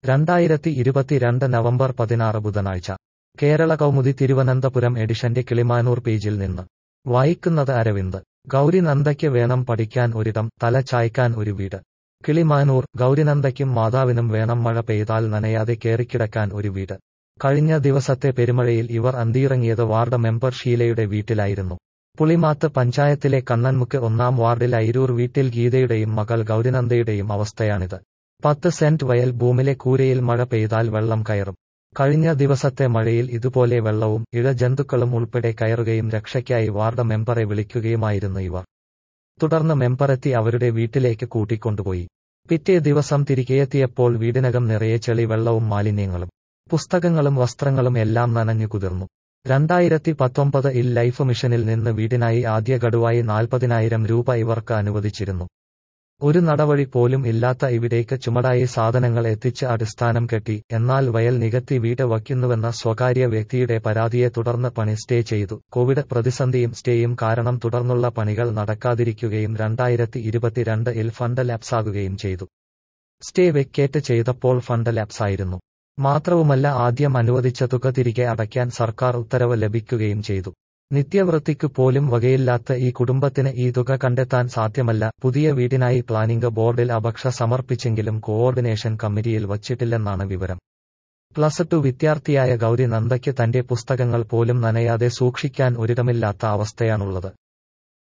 രണ്ടായിരത്തി ഇരുപത്തിരണ്ട് നവംബർ പതിനാറ് ബുധനാഴ്ച കേരള കൗമുദി തിരുവനന്തപുരം എഡിഷന്റെ കിളിമാനൂർ പേജിൽ നിന്ന് വായിക്കുന്നത് അരവിന്ദ് ഗൗരിനന്ദയ്ക്ക് വേണം പഠിക്കാൻ ഒരിടം തല ചായ്ക്കാൻ ഒരു വീട് കിളിമാനൂർ ഗൗരിനന്ദയ്ക്കും മാതാവിനും വേണം മഴ പെയ്താൽ നനയാതെ കേറിക്കിടക്കാൻ ഒരു വീട് കഴിഞ്ഞ ദിവസത്തെ പെരുമഴയിൽ ഇവർ അന്തിയിറങ്ങിയത് വാർഡ് മെമ്പർ ഷീലയുടെ വീട്ടിലായിരുന്നു പുളിമാത്ത് പഞ്ചായത്തിലെ കണ്ണൻമുക്ക് ഒന്നാം വാർഡിൽ ഐരൂർ വീട്ടിൽ ഗീതയുടെയും മകൾ ഗൗരിനന്ദയുടെയും അവസ്ഥയാണിത് പത്ത് സെന്റ് വയൽ ഭൂമിലെ കൂരയിൽ മഴ പെയ്താൽ വെള്ളം കയറും കഴിഞ്ഞ ദിവസത്തെ മഴയിൽ ഇതുപോലെ വെള്ളവും ഇഴജന്തുക്കളും ഉൾപ്പെടെ കയറുകയും രക്ഷയ്ക്കായി വാർഡ് മെമ്പറെ വിളിക്കുകയുമായിരുന്നു ഇവർ തുടർന്ന് മെമ്പറെത്തി അവരുടെ വീട്ടിലേക്ക് കൂട്ടിക്കൊണ്ടുപോയി പിറ്റേ ദിവസം തിരികെയെത്തിയപ്പോൾ വീടിനകം നിറയെ ചെളി വെള്ളവും മാലിന്യങ്ങളും പുസ്തകങ്ങളും വസ്ത്രങ്ങളും എല്ലാം നനഞ്ഞു കുതിർന്നു രണ്ടായിരത്തി പത്തൊമ്പത് ഇൽ ലൈഫ് മിഷനിൽ നിന്ന് വീടിനായി ആദ്യ ഗഡുവായി നാൽപ്പതിനായിരം രൂപ ഇവർക്ക് അനുവദിച്ചിരുന്നു ഒരു നടവഴി പോലും ഇല്ലാത്ത ഇവിടേക്ക് ചുമടായി സാധനങ്ങൾ എത്തിച്ച് അടിസ്ഥാനം കെട്ടി എന്നാൽ വയൽ നികത്തി വീട് വയ്ക്കുന്നുവെന്ന സ്വകാര്യ വ്യക്തിയുടെ പരാതിയെ തുടർന്ന് പണി സ്റ്റേ ചെയ്തു കോവിഡ് പ്രതിസന്ധിയും സ്റ്റേയും കാരണം തുടർന്നുള്ള പണികൾ നടക്കാതിരിക്കുകയും രണ്ടായിരത്തി ഇരുപത്തിരണ്ട് ഇൽ ഫണ്ട് ലാപ്സാകുകയും ചെയ്തു സ്റ്റേ വെക്കേറ്റ് ചെയ്തപ്പോൾ ഫണ്ട് ലാപ്സായിരുന്നു മാത്രവുമല്ല ആദ്യം അനുവദിച്ച തുക തിരികെ അടയ്ക്കാൻ സർക്കാർ ഉത്തരവ് ലഭിക്കുകയും ചെയ്തു നിത്യവൃത്തിക്കു പോലും വകയില്ലാത്ത ഈ കുടുംബത്തിന് ഈ തുക കണ്ടെത്താൻ സാധ്യമല്ല പുതിയ വീടിനായി പ്ലാനിംഗ് ബോർഡിൽ അപേക്ഷ സമർപ്പിച്ചെങ്കിലും കോഓർഡിനേഷൻ കമ്മിറ്റിയിൽ വച്ചിട്ടില്ലെന്നാണ് വിവരം പ്ലസ് ടു വിദ്യാർത്ഥിയായ ഗൗരി നന്ദയ്ക്ക് തന്റെ പുസ്തകങ്ങൾ പോലും നനയാതെ സൂക്ഷിക്കാൻ ഒരിടമില്ലാത്ത അവസ്ഥയാണുള്ളത്